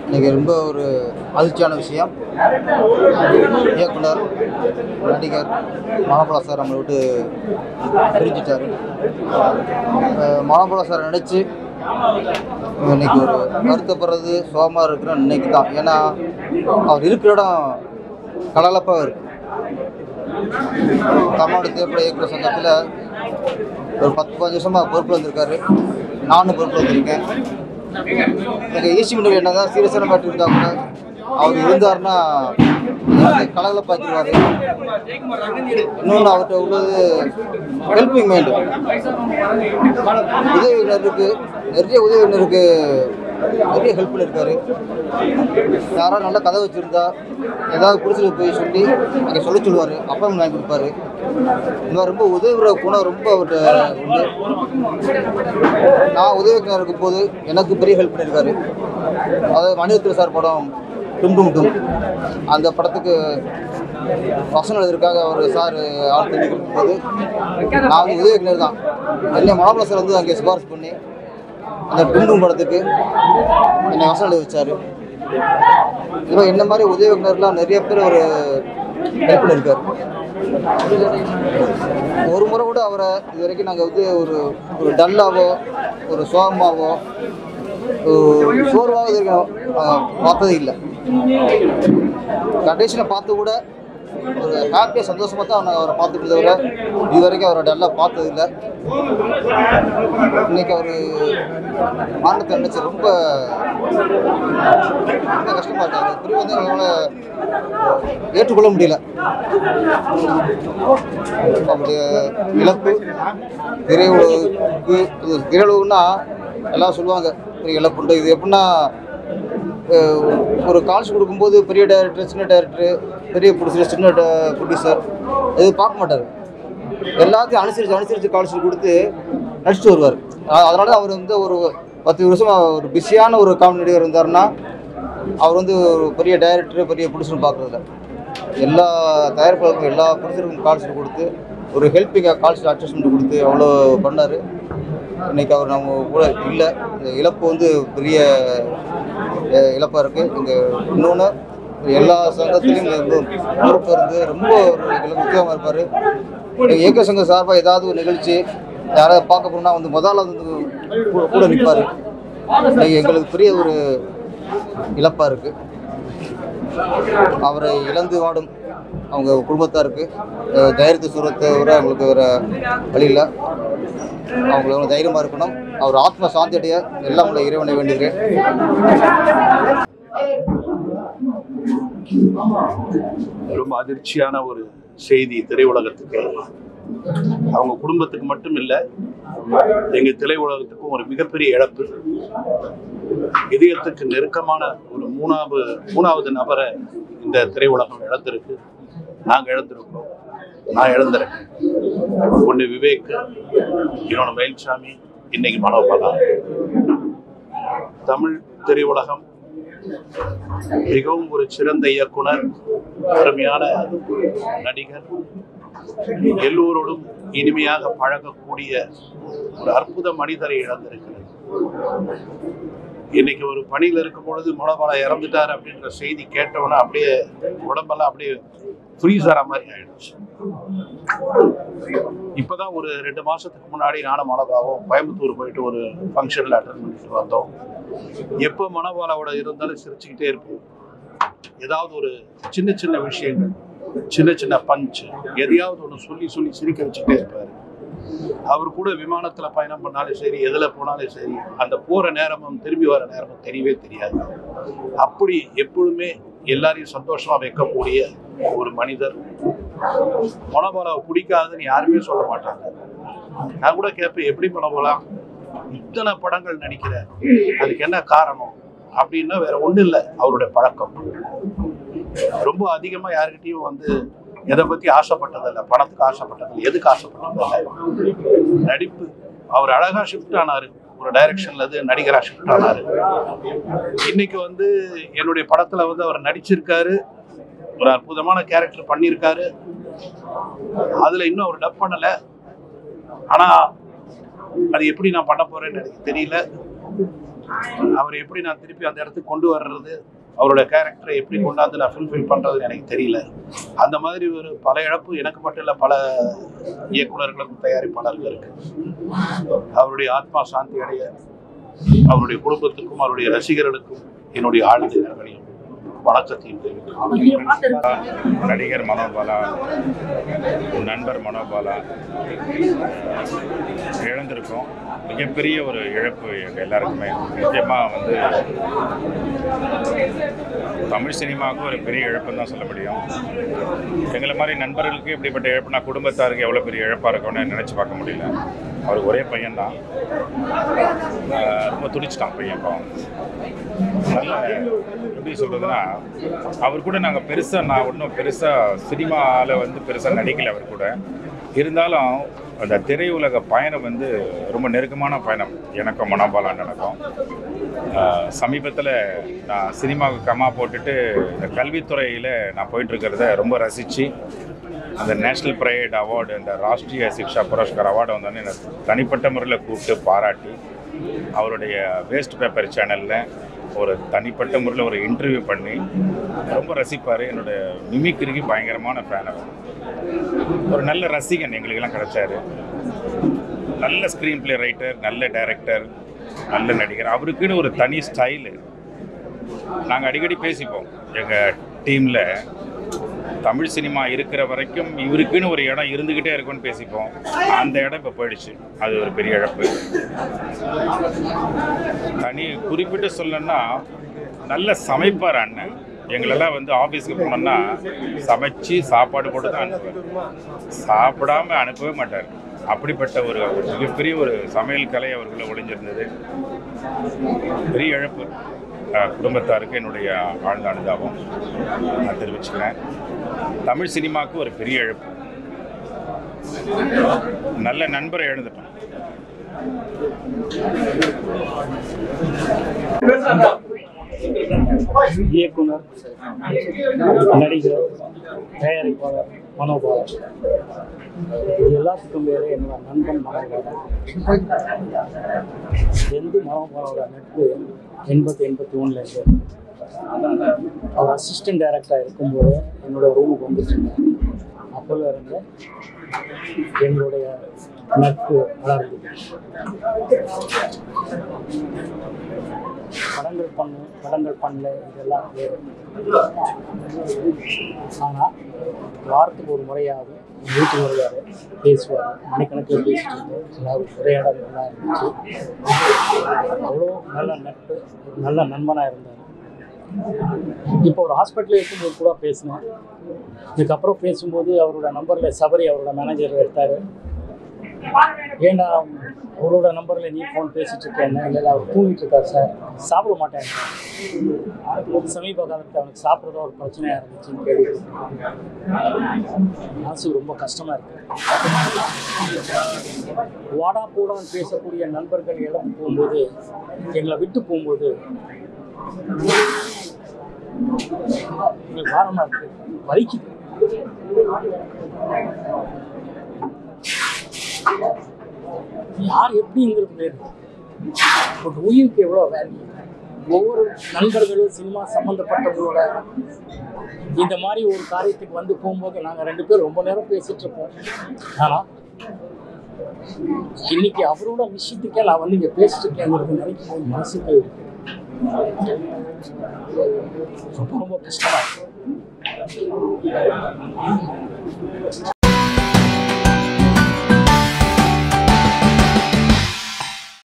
இன்னைக்கு ரொம்ப ஒரு அதிர்ச்சியான விஷயம் இயக்குனர் நடிகர் மனோபலா சார் நம்மளை விட்டு பிரிஞ்சிட்டார் மனோபலா சார் நினச்சி இன்னைக்கு ஒரு வருத்தப்படுறது சோகமாக இருக்கிறோம் இன்னைக்கு தான் ஏன்னா அவர் இருக்கிற இடம் கலகலப்பாக இருக்கு தமிழ்நாடு திரைப்பட இயக்குனர் சங்கத்தில் ஒரு பத்து பதினஞ்சு வருஷமாக பொறுப்பில் வந்திருக்காரு நானும் பொறுப்பில் வந்திருக்கேன் எனக்கு ஈசி மின்னல் என்ன தான் சீரியஸான மேட்ரு இருந்தால் கூட அவர் இருந்தாருன்னா கலகலப்பாக்கிடுவார் இன்னொன்று அவர்கிட்ட உள்ளது ஹெல்பிங் மைண்டு உதவியினருக்கு நிறைய உதவியினருக்கு நிறைய ஹெல்ப் பண்ணியிருக்காரு யாராவது நல்ல கதை வச்சுருந்தா ஏதாவது பிடிச்சிட்டு போய் சொல்லி அங்கே சொல்ல சொல்லுவார் அப்பாயின்மெண்ட் வாங்கி கொடுப்பாரு இந்த மாதிரி ரொம்ப உதவுற குணம் ரொம்ப அவர்கிட்ட உண்டு நான் உதவிக்கிற இருக்கும் போது எனக்கு பெரிய ஹெல்ப் பண்ணியிருக்காரு அதாவது மணிரத்ன சார் படம் டும் டும் டும் அந்த படத்துக்கு வசனம் எழுதுறதுக்காக அவர் சார் ஆள் தேடி போது நான் வந்து உதவிக்கினர் தான் என்ன மாப்பிள்ள சார் வந்து அங்கே சிபாரிசு பண்ணி அந்த டும் டும் படத்துக்கு என்னை வசனம் எழுத வச்சார் இப்போ என்ன மாதிரி உதவிக்கினர்லாம் நிறைய பேர் ஒரு ஹெல்ப் பண்ணியிருக்காரு ஒரு முறை கூட அவரை இது வரைக்கும் நாங்கள் வந்து ஒரு ஒரு டல்லாவோ ஒரு சோகமாவோ ஒரு சோர்வாக இது வரைக்கும் ஆஹ், பார்த்ததே இல்லை கண்டிஷனை பார்த்து கூட ஒரு ஹாப்பியாக சந்தோஷமாக தான் நான் அவரை பார்த்துட்டு தவிர இது வரைக்கும் அவரை டல்லாக பார்த்தது இல்லை இன்னைக்கு அவர் மரணத்தை நினச்சி ரொம்ப ரொம்ப கஷ்டமாக இருக்காரு புரிய வந்து எங்களால் ஏற்றுக்கொள்ள முடியல அவருடைய இழப்பு திரையுலகுக்கு இது திரையுலகுன்னா எல்லாம் சொல்லுவாங்க பெரிய இழப்புண்டு இது எப்படின்னா அஹ், ஒரு கால்ஸ் கொடுக்கும்போது பெரிய டைரக்டர் சின்ன டைரக்டர் பெரிய ப்ரொடியூசர் சின்ன ப்ரொடியூசர் இது பார்க்க மாட்டார் எல்லாத்தையும் அனுசரித்து அனுசரித்து கால்ஸ் கொடுத்து நடிச்சுட்டு வருவார் அதனால தான் அவர் வந்து ஒரு பத்து வருஷமா ஒரு பிஸியான ஒரு காமெடி நடிகர் இருந்தாருன்னா அவர் வந்து ஒரு பெரிய டைரக்டர் பெரிய ப்ரொடியூசர் பார்க்குறதில்ல எல்லா தயாரிப்பாளருக்கும் எல்லா ப்ரொடியூசருக்கும் கால்ஸ் கொடுத்து ஒரு ஹெல்ப்பிங்காக கால்ஸ் அட்ஜஸ்ட்மெண்ட் கொடுத்து அவ்வளோ பண்ணார் இன்னைக்கு அவர் நம்ம கூட இல்லை இந்த இழப்பு வந்து பெரிய இழப்பாக இருக்குது இங்கே இன்னொன்று எல்லா சங்கத்திலையும் வந்து பொறுப்பு இருந்து ரொம்ப ஒரு எங்களுக்கு முக்கியமாக இருப்பார் இயக்க சங்க சார்பாக ஏதாவது ஒரு நிகழ்ச்சி யாராவது பார்க்க போனால் வந்து முதல்ல வந்து கூட- கூட நிற்பார் இன்னைக்கு எங்களுக்கு பெரிய ஒரு இழப்பாக இருக்குது அவரை இழந்து வாடும் அவங்க குடும்பத்தாருக்கு அஹ், தைரியத்தை சூரத்தை விட அவங்களுக்கு வேறு வழி இல்லை அவங்க எவ்வளோ தைரியமாக இருக்கணும் அவர் ஆத்ம சாந்தி அடைய எல்லாம் உள்ள இறைவனை வேண்டுகிறேன் ரொம்ப அதிர்ச்சியான ஒரு செய்தி திரையுலகத்துக்கு அவங்க குடும்பத்துக்கு மட்டும் இல்லை எங்க திரையுலகத்துக்கும் ஒரு மிகப்பெரிய இழப்பு இதயத்துக்கு நெருக்கமான ஒரு மூணாவது மூணாவது நபரை இந்த திரையுலகம் இழந்திருக்கு நாங்க இழந்திருக்கோம் நான் இழந்திருக்கேன் ஒன்று விவேக் இன்னொன்று மயில்சாமி இன்னைக்கு மனோபாலா தமிழ் திரையுலகம் மிகவும் ஒரு சிறந்த இயக்குனர் அருமையான நடிகர் எல்லோரோடும் இனிமையாக பழகக்கூடிய ஒரு அற்புத மனிதரை இழந்திருக்கிறது இன்னைக்கு ஒரு பணியில் இருக்கும் பொழுது மனோபாலா இறந்துட்டார் அப்படின்ற செய்தி கேட்டவுடனே அப்படியே உடம்பெல்லாம் அப்படியே ஃப்ரீஸ் ஆகிற மாதிரி ஆயிடுச்சு இப்பதான் ஒரு ரெண்டு மாசத்துக்கு முன்னாடி நானும் மனோபாவும் கோயம்புத்தூர் போயிட்டு ஒரு ஃபங்க்ஷன்ல அட்டன் பண்ணிட்டு வந்தோம் எப்போ மனோபாலாவோட இருந்தாலும் சிரிச்சுக்கிட்டே இருப்போம் ஏதாவது ஒரு சின்ன சின்ன விஷயங்கள் சின்ன சின்ன பஞ்ச் எதையாவது ஒன்று சொல்லி சொல்லி சிரிக்க வச்சுட்டே இருப்பாரு அவர் கூட விமானத்துல பயணம் பண்ணாலும் சரி எதுல போனாலும் சரி அந்த போற நேரமும் திரும்பி வர நேரமும் தெரியவே தெரியாது அப்படி எப்பொழுதுமே எல்லாரையும் சந்தோஷமா வைக்கக்கூடிய ஒரு மனிதர் மனோபாலாவை பிடிக்காதுன்னு யாருமே சொல்ல மாட்டாங்க நான் கூட கேட்பேன் எப்படி மனோபாலா இத்தனை படங்கள் நடிக்கிற அதுக்கு என்ன காரணம் அப்படின்னா வேற ஒண்ணும் இல்லை அவருடைய பழக்கம் ரொம்ப அதிகமா யாருக்கிட்டையும் வந்து எதை பத்தி ஆசைப்பட்டதில்லை பணத்துக்கு ஆசைப்பட்டதில்லை எதுக்கு ஆசைப்பட்டதில்லை நடிப்பு அவர் அழகா ஷிஃப்ட் ஆனாரு ஒரு டைரக்ஷன்ல இருந்து நடிகரா ஷிஃப்ட் ஆனாரு இன்னைக்கு வந்து என்னுடைய படத்துல வந்து அவர் நடிச்சிருக்காரு ஒரு அற்புதமான கேரக்டர் பண்ணியிருக்காரு அதுல இன்னும் அவர் டப் பண்ணல ஆனா அது எப்படி நான் பண்ண போறேன்னு எனக்கு தெரியல அவர் எப்படி நான் திருப்பி அந்த இடத்துக்கு கொண்டு வர்றது அவரோட கேரக்டரை எப்படி கொண்டாந்து நான் ஃபுல்ஃபில் பண்ணுறதுன்னு எனக்கு தெரியல அந்த மாதிரி ஒரு பல இழப்பு எனக்கு மட்டும் இல்லை பல இயக்குனர்களுக்கும் தயாரிப்பாளர்கள் இருக்கு அவருடைய ஆத்மா சாந்தி அடைய அவருடைய குடும்பத்துக்கும் அவருடைய ரசிகர்களுக்கும் என்னுடைய ஆழ்ந்த இரங்கலையும் வணக்கத்தையும் தெரிவிக்கிறேன் நடிகர் மனோபாலா நண்பர் மனோபாலா இழந்திருக்கோம் மிகப்பெரிய ஒரு இழப்பு எங்கள் எல்லாருக்குமே முக்கியமாக வந்து தமிழ் சினிமாவுக்கு ஒரு பெரிய இழப்புன்னு தான் சொல்ல முடியும் எங்களை மாதிரி நண்பர்களுக்கு இப்படிப்பட்ட இழப்புனா குடும்பத்தாருக்கு எவ்வளோ பெரிய இழப்பாக இருக்கும்னு நினச்சி பார்க்க முடியல அவருக்கு ஒரே பையன்தான் ஆஹ் ரொம்ப துடிச்சிட்டான் பையன் பாவம் நல்ல எப்படி சொல்கிறதுனா அவர் கூட நாங்கள் பெருசாக நான் ஒன்றும் பெருசாக சினிமாவில் வந்து பெருசாக நடிக்கல அவர் கூட இருந்தாலும் அந்த திரையுலக பயணம் வந்து ரொம்ப நெருக்கமான பயணம் எனக்கும் மனோபாலான் எனக்கும் சமீபத்தில் நான் சினிமாவுக்கு கம்மா போட்டுட்டு இந்த கல்வித்துறையில் நான் போயிட்டுருக்கிறத ரொம்ப ரசித்து அந்த நேஷ்னல் ப்ரைவேட் அவார்டு இந்த ராஷ்ட்ரிய சிக்ஷா புரஸ்கார் அவார்டு வந்தோடனே என்னை தனிப்பட்ட முறையில் கூப்பிட்டு பாராட்டி அவருடைய வேஸ்ட் பேப்பர் சேனலில் ஒரு தனிப்பட்ட முறையில் ஒரு இன்டர்வியூ பண்ணி ரொம்ப ரசிப்பார் என்னோட மிமிக்ரிக்கு பயங்கரமான ஃபேன் அவர் ஒரு நல்ல ரசிகன் எங்களுக்கெல்லாம் கிடைச்சாரு நல்ல ஸ்க்ரீன் ப்ளே ரைட்டர் நல்ல டைரக்டர் நல்ல நடிகர் அவருக்குன்னு ஒரு தனி ஸ்டைலு நாங்கள் அடிக்கடி பேசிப்போம் எங்கள் டீமில் தமிழ் சினிமா இருக்கிற வரைக்கும் இவருக்குன்னு ஒரு இடம் இருந்துக்கிட்டே இருக்கும்னு பேசிப்போம் அந்த இடம் இப்போ போயிடுச்சு அது ஒரு பெரிய இழப்பு தனி குறிப்பிட்டு சொல்லணும்னா நல்ல சமைப்பார் அண்ணன் எங்களெல்லாம் வந்து ஆஃபீஸ்க்கு போனோம்னா சமைச்சு சாப்பாடு போட்டு தான் அனுப்புவார் சாப்பிடாம அனுப்பவே மாட்டார் அப்படிப்பட்ட ஒரு ஒரு மிகப்பெரிய ஒரு சமையல் கலை அவருக்குள்ள ஒளிஞ்சிருந்தது பெரிய இழப்பு அஹ், குடும்பத்தாருக்கு என்னுடைய ஆழ்ந்த அனுதாபம் நான் தெரிவிச்சுக்கிறேன் தமிழ் சினிமாவுக்கு ஒரு பெரிய இழப்பு நல்ல நண்பரை எழுந்துட்டோம் இயக்குனர் நடிகர் தயாரிப்பாளர் மனோபாலன் இது எல்லாத்துக்கும் பேர் என்னோட நண்பன் மனோபாலன் எந்த மனோபாலோட நட்பு எண்பத்தி எண்பத்தி ஒன்றுலேருந்து அவர் அசிஸ்டன்ட் டைரக்டராக இருக்கும்போது என்னோட ரூமுக்கு வந்துச்சுங்க அப்போல இருந்து எங்களுடைய நட்பு வளர்ந்தது படங்கள் பண்ணு படங்கள் பண்ணல இதெல்லாம் வேறு ஆனால் வாரத்துக்கு ஒரு முறையாவது வீட்டு முறையாவது பேசுவார் மணிக்கணக்கில் பேசிட்டு இருந்தோம் அதாவது உரையாடல் நல்லா இருந்துச்சு அவ்வளோ நல்ல நட்பு ஒரு நல்ல நண்பனாக இருந்தார் இப்போ ஒரு ஹாஸ்பிட்டலில் இருக்கும்போது கூட பேசினேன் இதுக்கப்புறம் பேசும்போது அவரோட நம்பரில் சபரி அவரோட மேனேஜர் எடுத்தார் ஏண்டா அவரோட நம்பரில் நீ ஃபோன் பேசிட்டு இருக்கேன் இல்லை இல்லை அவர் தூங்கிட்டு இருக்கார் சார் சாப்பிட மாட்டேன் சமீப காலத்தில் அவனுக்கு சாப்பிட்றதோ ஒரு பிரச்சனையாக இருந்துச்சுன்னு கேள்வி மனசு ரொம்ப கஷ்டமாக இருக்கு வாடா போடான்னு பேசக்கூடிய நண்பர்கள் இடம் போகும்போது எங்களை விட்டு போகும்போது எங்களுக்கு வாரமாக இருக்கு வலிக்குது யார் எப்படிங்கிறது வேறு ஒரு உயிருக்கு எவ்வளோ வேல்யூ ஒவ்வொரு நண்பர்களும் சினிமா சம்மந்தப்பட்டவங்களோட இந்த மாதிரி ஒரு காரியத்துக்கு வந்து போகும்போது நாங்கள் ரெண்டு பேரும் ரொம்ப நேரம் பேசிட்டு இருப்போம் ஆனால் இன்னைக்கு அவரோட விஷயத்துக்கே நான் வந்து இங்கே பேசிட்டு இருக்கேங்கிறது நினைக்கும் போது மனசுக்கு ரொம்ப ரொம்ப கஷ்டமா இருக்கு